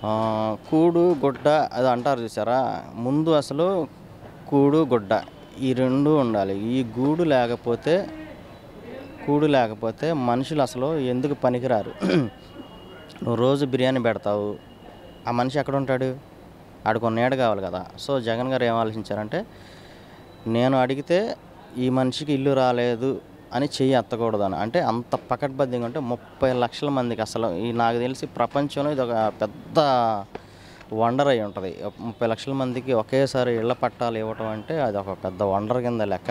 ఆ, కూడు గుడ్డ అది అంటారు చూసారా ముందు అసలు కూడు గుడ్డ ఈ రెండు ఉండాలి ఈ గూడు లేకపోతే కూడు లేకపోతే మనుషులు అసలు ఎందుకు పనికిరారు నువ్వు రోజు బిర్యానీ పెడతావు ఆ మనిషి ఎక్కడ ఉంటాడు ఆడికి నీడ కావాలి కదా సో జగన్ గారు ఏం ఆలోచించారంటే నేను అడిగితే ఈ మనిషికి ఇల్లు రాలేదు అని చెయ్యి ఎత్తకూడదని అంటే అంత పకడ్బందీగా అంటే ముప్పై లక్షల మందికి అసలు ఈ నాకు తెలిసి ప్రపంచంలో ఇది ఒక పెద్ద వండర్ అయి ఉంటుంది ముప్పై లక్షల మందికి ఒకేసారి ఇళ్ల పట్టాలు ఇవ్వటం అంటే అది ఒక పెద్ద వండర్ కింద లెక్క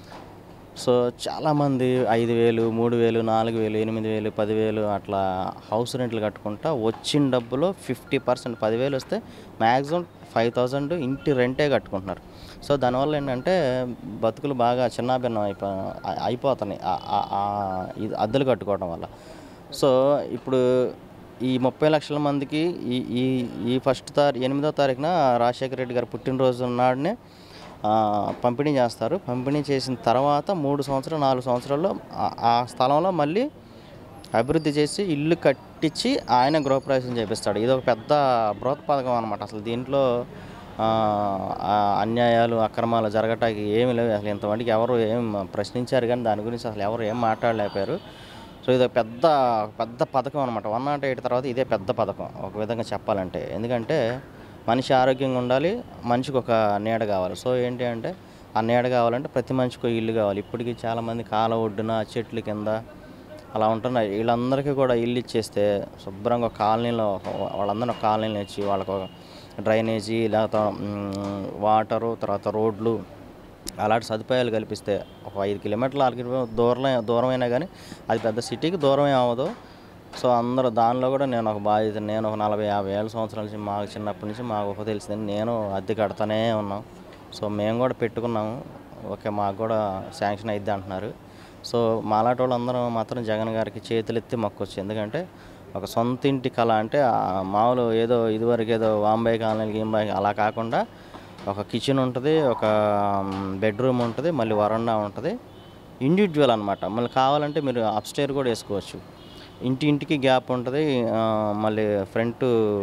సో చాలామంది ఐదు వేలు మూడు వేలు నాలుగు వేలు ఎనిమిది వేలు పదివేలు అట్లా హౌస్ రెంట్లు కట్టుకుంటా వచ్చిన డబ్బులో ఫిఫ్టీ పర్సెంట్ పదివేలు వస్తే మ్యాక్సిమం ఫైవ్ థౌజండ్ ఇంటి రెంటే కట్టుకుంటున్నారు సో దానివల్ల ఏంటంటే బతుకులు బాగా చిన్నాభిన్నం అయిపో అ- అయిపోతున్నాయి ఆ- ఆ- ఆ ఇది అద్దెలు కట్టుకోవడం వల్ల సో ఇప్పుడు ఈ ముప్పై లక్షల మందికి ఈ ఈ ఈ ఫస్ట్ తారీ ఎనిమిదో తారీఖున రాజశేఖర రెడ్డి గారు పుట్టినరోజు నాడునే ఆ, పంపిణీ చేస్తారు పంపిణీ చేసిన తర్వాత మూడు సంవత్సరాలు నాలుగు సంవత్సరాల్లో ఆ- ఆ స్థలంలో మళ్ళీ అభివృద్ధి చేసి ఇల్లు కట్టించి ఆయన గృహప్రవేశం చేపిస్తాడు ఇది ఒక పెద్ద బృహత్ పథకం అనమాట అసలు దీంట్లో ఆ, ఆ అన్యాయాలు అక్రమాలు జరగటానికి ఏమి లేవు అసలు ఇంతమందికి ఎవరు ఏం ప్రశ్నించారు కానీ దాని గురించి అసలు ఎవరు ఏం మాట్లాడలేకపోయారు సో ఇది ఒక పెద్ద పెద్ద పథకం అనమాట వన్ నాట్ ఎయిట్ తర్వాత ఇదే పెద్ద పథకం ఒక విధంగా చెప్పాలంటే ఎందుకంటే మనిషి ఆరోగ్యంగా ఉండాలి మనిషికి ఒక నీడ కావాలి సో ఏంటి అంటే ఆ నీడ కావాలంటే ప్రతి మనిషికి ఒక ఇల్లు కావాలి ఇప్పటికీ చాలామంది కాల ఒడ్డున చెట్ల కింద అలా ఉంటున్నారు వీళ్ళందరికీ కూడా ఇల్లు ఇచ్చేస్తే శుభ్రంగా ఒక కాలనీలో వాళ్ళందరూ ఒక కాలనీలో ఇచ్చి వాళ్ళకు ఒక డ్రైనేజీ లేకపోతే మ్, వాటరు తర్వాత రోడ్లు అలాంటి సదుపాయాలు కల్పిస్తే ఒక ఐదు కిలోమీటర్లు ఆరు కిలోమీటర్లు దూరం దూరమైనా కానీ అది పెద్ద సిటీకి దూరమే అవ్వదు సో అందరూ దానిలో కూడా నేను ఒక బాధ్యత నేను ఒక నలభై యాభై ఏళ్ళ సంవత్సరాల నుంచి మాకు చిన్నప్పటి నుంచి మాకు ఒక తెలిసింది నేను అద్దె కడతానే ఉన్నాం సో మేము కూడా పెట్టుకున్నాము ఓకే మాకు కూడా శాంక్షన్ అయిద్ది అంటున్నారు సో మాలాంటి వాళ్ళందరం మాత్రం జగన్ గారికి చేతులెత్తి మొక్కొచ్చు ఎందుకంటే ఒక సొంత ఇంటి కళ అంటే ఆ మామూలు ఏదో ఇదివరకు ఏదో వాంబాయి కాలనీ గీంబాయి అలా కాకుండా ఒక కిచెన్ ఉంటుంది ఒక బెడ్రూమ్ ఉంటుంది మళ్ళీ వరండా ఉంటుంది ఇండివిజువల్ అనమాట మళ్ళీ కావాలంటే మీరు అప్స్టేర్ కూడా వేసుకోవచ్చు ఇంటి ఇంటికి గ్యాప్ ఉంటుంది ఆ, మళ్ళీ ఫ్రంట్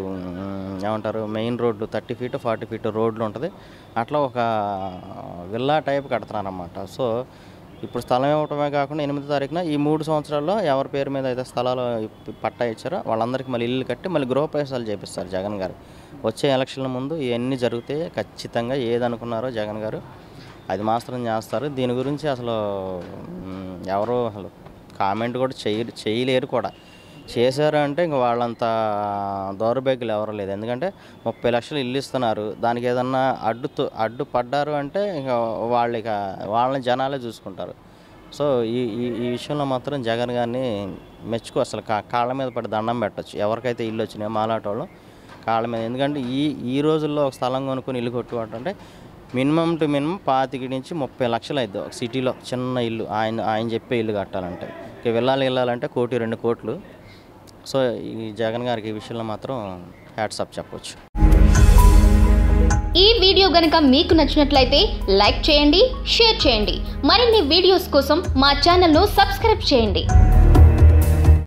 ఏమంటారు main road thirty feet forty feet రోడ్లు ఉంటుంది అట్లా ఒక విల్లా టైప్ కడుతున్నారన్నమాట సో ఇప్పుడు స్థలం ఇవ్వటమే కాకుండా ఎనిమిదో తారీఖున ఈ మూడు సంవత్సరాల్లో ఎవరి పేరు మీద అయితే స్థలాలు ఇప్ప- పట్టా ఇచ్చారో వాళ్ళందరికీ మళ్ళీ ఇల్లు కట్టి మళ్ళీ గృహప్రవేశాలు చేపిస్తారు జగన్ గారు వచ్చే ఎలక్షన్ల ముందు ఇవన్నీ జరిగితే ఖచ్చితంగా ఏదనుకున్నారో జగన్ గారు అది మాత్రం చేస్తారు దీని గురించి అసలు మ్, ఎవరు అసలు కామెంట్ కూడా చేయ చేయలేరు కూడా చేశారు అంటే ఇంక వాళ్ళంత దౌర్భాగ్యులు ఎవరు లేదు ఎందుకంటే ముప్పై లక్షలు ఇల్లు ఇస్తున్నారు దానికి ఏదన్నా అడ్డుతో అడ్డు పడ్డారు అంటే ఇంకా వాళ్ళు ఇక వాళ్ళని జనాలే చూసుకుంటారు సో ఈ ఈ ఈ విషయంలో మాత్రం జగన్ గారిని మెచ్చుకో అసలు కా కాళ్ళ మీద పడి దండం పెట్టచ్చు ఎవరికైతే ఇల్లు వచ్చినాయో మాలాటోళ్ళు కాళ్ళ మీద ఎందుకంటే ఈ ఈ రోజుల్లో ఒక స్థలం కొనుక్కొని ఇల్లు కొట్టుకోవటం అంటే మినిమం టు మినిమం పాతికి నుంచి ముప్పై లక్షలు అవుతుంది ఒక సిటీలో చిన్న ఇల్లు ఆయన ఆయన చెప్పే ఇల్లు కట్టాలంటే ఇక వెళ్ళాలి వెళ్ళాలంటే కోటి రెండు కోట్లు సో ఈ జగన్ గారికి ఈ విషయంలో మాత్రం హ్యాట్సప్ చెప్పొచ్చు ఈ వీడియో గనక మీకు నచ్చినట్లయితే లైక్ చేయండి షేర్ చేయండి మరిన్ని వీడియోస్ కోసం మా ఛానల్ను సబ్స్క్రైబ్ చేయండి